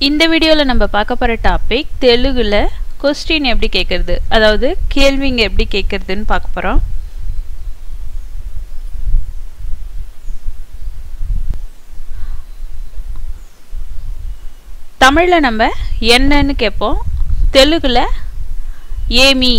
இந்த வீடியோவில் நம்ம பார்க்க போகிற டாபிக் தெலுங்குல கொஸ்டின் எப்படி கேட்குறது அதாவது கேள்விங்க எப்படி கேட்குறதுன்னு பார்க்க போகிறோம் தமிழில் நம்ம என்னன்னு கேட்போம் தெலுங்குல ஏமி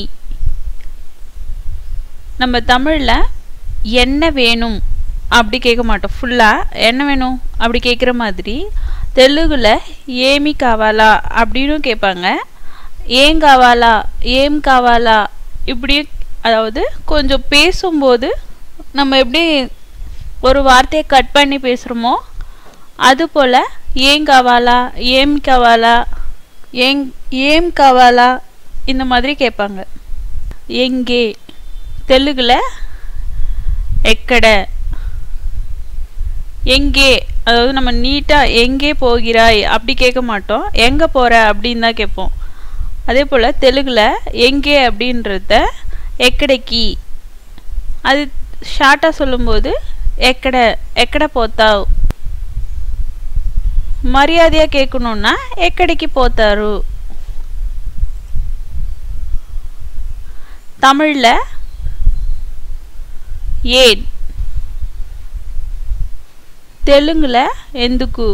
நம்ம தமிழில் என்ன வேணும் அப்படி கேட்க மாட்டோம் ஃபுல்லாக என்ன வேணும் அப்படி கேட்குற மாதிரி தெலுங்குல ஏமி காவாலா அப்படின்னு கேட்பாங்க ஏன் காவாலா ஏம் காவாலா இப்படி அதாவது கொஞ்சம் பேசும்போது நம்ம எப்படி ஒரு வார்த்தையை கட் பண்ணி பேசுகிறோமோ அதுபோல் ஏன் காவாலா ஏம் காவாலா ஏங் ஏம் காவாலா இந்த மாதிரி கேட்பாங்க எங்கே தெலுங்குல எக்கட எங்கே அதாவது நம்ம நீட்டாக எங்கே போகிறாய் அப்படி கேட்க மாட்டோம் எங்கே போகிற அப்படின்னு தான் கேட்போம் அதே போல் தெலுங்குல எங்கே அப்படின்றத எக்கடைக்கி அது ஷார்ட்டாக சொல்லும்போது எக்கட எக்கட போத்தாவ் மரியாதையாக கேட்கணுன்னா எக்கடைக்கு போத்தாரு தமிழில் ஏன் తెలుగుల ఎందుకు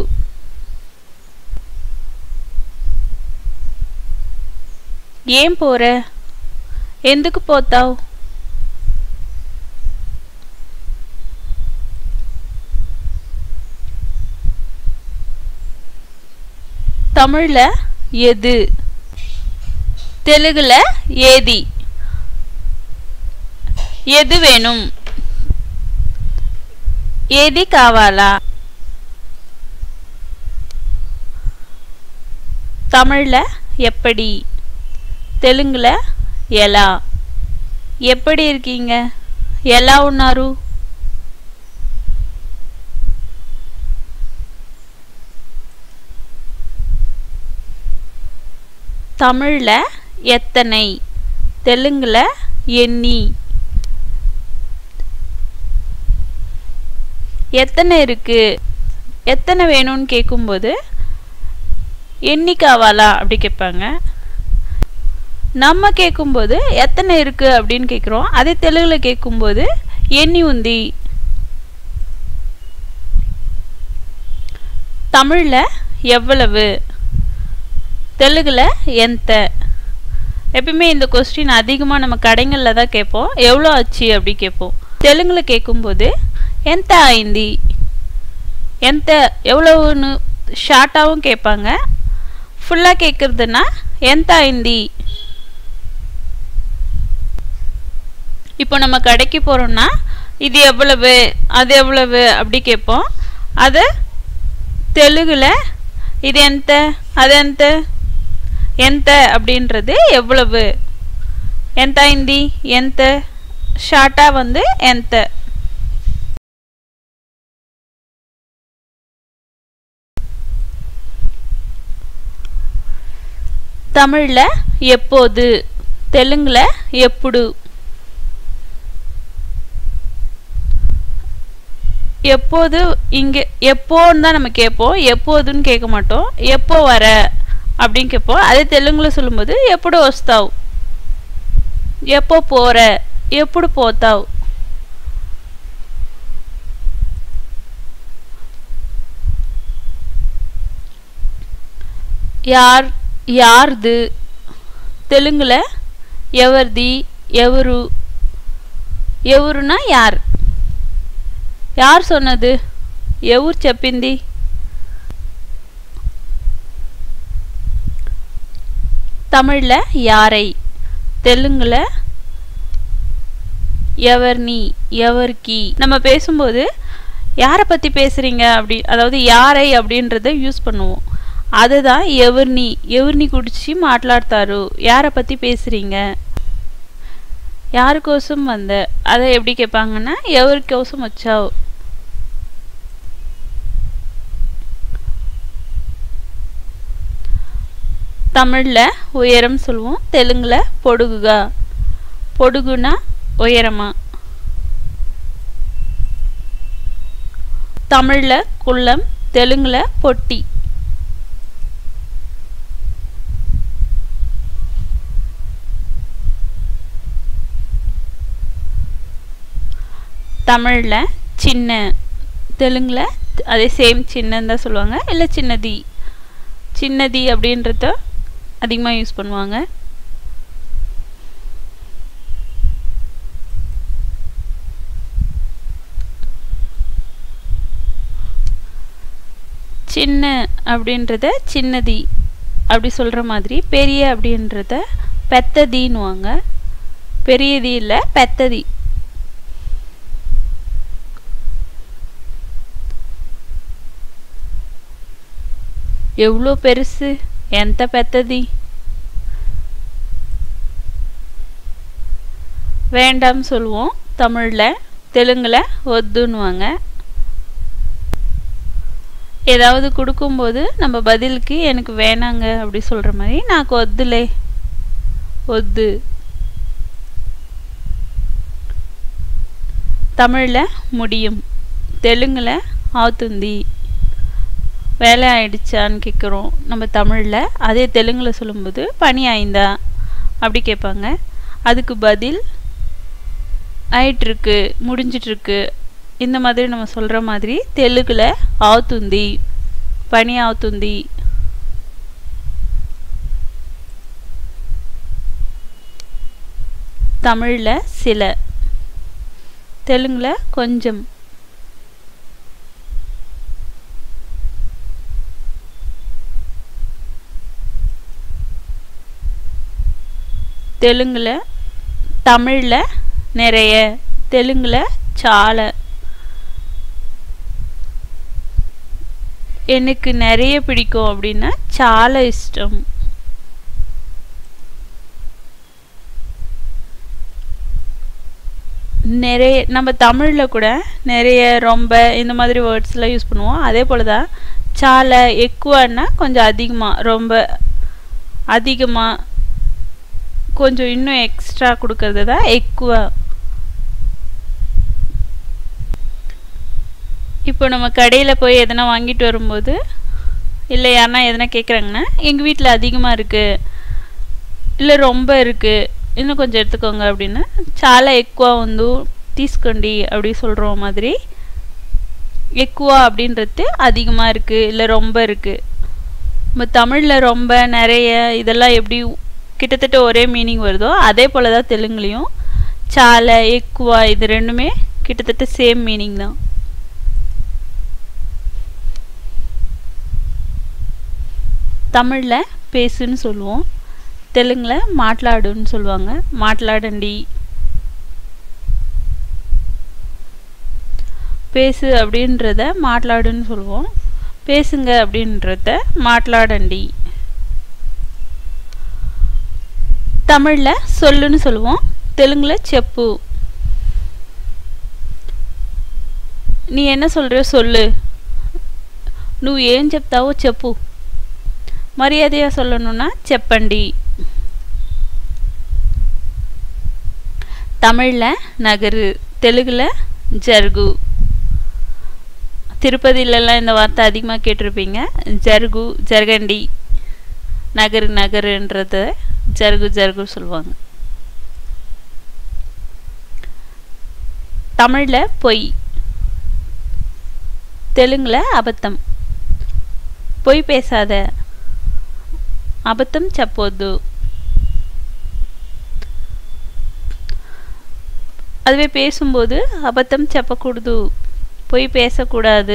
ఏం పోరా ఎందుకు పోతావు தமிழ்ல எது தெலுங்குல ஏதி எது வேணும் ఏది కావాలా தமிழ்ல எப்படி தெலுங்குல ఎలా எப்படி இருக்கீங்க ఎలా ఉన్నారు தமிழ்ல எத்தனை தெலுங்குல எண்ணி எத்தனை இருக்கு எத்தனை வேணும்னு கேட்கும்போது எண்ணி காவாலா அப்படி கேட்பாங்க நம்ம கேட்கும்போது எத்தனை இருக்கு அப்படின்னு கேட்குறோம் அதே தெலுங்குல கேட்கும்போது எண்ணி உந்தி தமிழ்ல எவ்வளவு தெலுங்குல எந்த எப்பயுமே இந்த கொஸ்டின் அதிகமாக நம்ம கடைகளில் தான் கேட்போம் எவ்வளோ ஆச்சு அப்படி கேட்போம் தெலுங்குல கேட்கும்போது ఎంత అయింది ఎంత எவ்வளவுன்னு ஷார்ட்டாகவும் கேட்பாங்க ஃபுல்லாக கேட்குறதுன்னா ఎంత అయింది இப்போ நம்ம கடைக்கு போகிறோம்னா இது எவ்வளவு அது எவ்வளவு அப்படி கேட்போம் அது தெலுங்குல இது எந்த அது எந்த எந்த அப்படின்றது எவ்வளவு ఎంత అయింది ఎంత ஷார்ட்டாக வந்து ఎంత தமிழ்ல எப்போது தெலுங்குல எப்புடு எப்போது இங்கே எப்போன்னு தான் நம்ம கேட்போம் எப்போதுன்னு கேட்க மாட்டோம் எப்போ வர அப்படின்னு கேட்போம் அதே தெலுங்குல சொல்லும்போது எப்படி வஸ்தாவ் எப்போ போற எப்படி போத்தாவ் யார் యార్ది తెలుగుల ఎవరిది ఎవరు ఎవరునా యార్ யார் சொன்னது ఎవరు చెప్పింది தமிழ்ல யாரை தெலுங்குல எவர்னி எவர்கி நம்ம பேசும்போது யாரை பற்றி பேசுகிறீங்க அப்படி அதாவது யாரை அப்படின்றத யூஸ் பண்ணுவோம் அதுதான் ఎవర్ని ఎవరిని గురించి మాట్లాడతారు யாரை பற்றி பேசுகிறீங்க யாரு కోసం வந்த அதை எப்படி கேட்பாங்கன்னா ఎవరి కోసం వచ్చావు தமிழில் உயரம் சொல்லுவோம் தெலுங்குல பொடுகுகா பொடுகுனா உயரமா தமிழில் குள்ளம் தெலுங்குல பொட்டி தமிழில் சின்ன தெலுங்கில் அதே சேம் சின்னன்னு தான் சொல்லுவாங்க இல்லை சின்னதி சின்னதி அப்படின்றத அதிகமாக யூஸ் பண்ணுவாங்க சின்ன அப்படின்றத சின்னதி அப்படி சொல்கிற மாதிரி பெரிய அப்படின்றத பெத்ததின்னுவாங்க பெரியதி இல்லை பெத்ததி எவ்வளோ பெருசு ఎంత పెద్దది வேண்டாம் சொல்லுவோம் தமிழில் தெலுங்கில் ஒத்துன்னுவாங்க ஏதாவது கொடுக்கும்போது நம்ம பதிலுக்கு எனக்கு வேணாங்க அப்படி சொல்கிற மாதிரி నాకు వద్దులే వద్దు தமிழில் முடியும் தெலுங்கில் ஆத்துந்தி வேலை ஆயிடுச்சான்னு கேட்குறோம் நம்ம தமிழில் அதே தெலுங்கில் சொல்லும்போது பனி ஆய்ந்தா அப்படி கேட்பாங்க அதுக்கு பதில் ஆயிட்டுருக்கு முடிஞ்சிட்ருக்கு இந்த மாதிரி நம்ம சொல்கிற மாதிரி தெலுங்கில் ஆவுத்துந்தி பனி ஆவுத்துந்தி தமிழில் சில தெலுங்கில் கொஞ்சம் தெலுங்கில் தமிழில் நிறைய தெலுங்கில் சாலை எனக்கு நிறைய பிடிக்கும் அப்படின்னா చాలా ఇష్టం நிறைய நம்ம தமிழில் கூட நிறைய ரொம்ப இந்த மாதிரி வேர்ட்ஸ்லாம் யூஸ் பண்ணுவோம் அதே போல் தான் చాలా ఎక్కువன்னா கொஞ்சம் அதிகமாக ரொம்ப அதிகமாக கொஞ்சம் இன்னும் எக்ஸ்ட்ரா கொடுக்கறது தான் ఎక్కువ இப்போ நம்ம கடையில் போய் எதனா வாங்கிட்டு வரும்போது இல்லை யாருனா எதனா கேட்குறாங்கன்னா எங்கள் வீட்டில் அதிகமாக இருக்குது இல்லை ரொம்ப இருக்குது இன்னும் கொஞ்சம் எடுத்துக்கோங்க அப்படின்னு చాలా ఎక్కువ ఉంది తీసుకోండి அப்படி சொல்கிற மாதிரி ఎక్కువ அப்படின்றது அதிகமாக இருக்குது இல்லை ரொம்ப இருக்குது நம்ம தமிழில் ரொம்ப நிறைய இதெல்லாம் எப்படி கிட்டத்தட்ட ஒரே மீனிங் வருதோ அதே போல் தான் தெலுங்குலேயும் చాలా ఎక్కువ இது ரெண்டுமே கிட்டத்தட்ட சேம் மீனிங் தான் தமிழில் பேசுன்னு சொல்லுவோம் தெலுங்கில் மாట్లాடுன்னு சொல்லுவாங்க மாట్లాடண்டி பேசு அப்படின்றத மாట్లాடுன்னு சொல்லுவோம் பேசுங்க அப்படின்றத மாట్లాடண்டி தமிழில் சொல்லுன்னு சொல்லுவோம் தெலுங்கில் செப்பு நீ என்ன சொல்கிறியோ சொல்லு నువ్వు ఏం చెప్తావో చెప్పు మర్యాదగా சொல்லணும்னா చెప్పండి தமிழில் நகரு தெலுங்கில் ஜர்கு திருப்பதியிலலாம் இந்த வார்த்தை அதிகமாக கேட்டிருப்பீங்க ஜர்கு ஜர்கண்டி நகரு நகருன்றத ஜர்கு ஜர்கு சொல்லுவாங்க தமிழில் பொய் தெலுங்கில் அபத்தம் பொய் பேசாத అబద్ధం చెప్పొద్దు அதுவே பேசும்போது அபத்தம் చెప్పకూడదు பொய் பேசக்கூடாது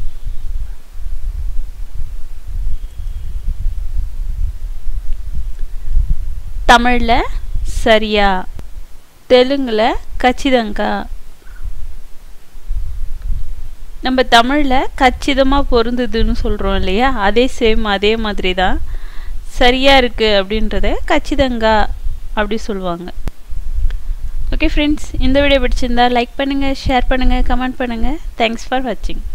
தமிழில் சரியா தெலுங்கில் கச்சிதங்கா நம்ம தமிழில் கச்சிதமாக பொருந்துதுன்னு சொல்கிறோம் இல்லையா அதே சேம் அதே மாதிரி தான் சரியாக இருக்குது அப்படின்றத கச்சிதங்கா அப்படி சொல்லுவாங்க ஓகே ஃப்ரெண்ட்ஸ் இந்த வீடியோ பிடிச்சிருந்தா லைக் பண்ணுங்கள் ஷேர் பண்ணுங்கள் கமெண்ட் பண்ணுங்கள் தேங்க்ஸ் ஃபார் வாட்சிங்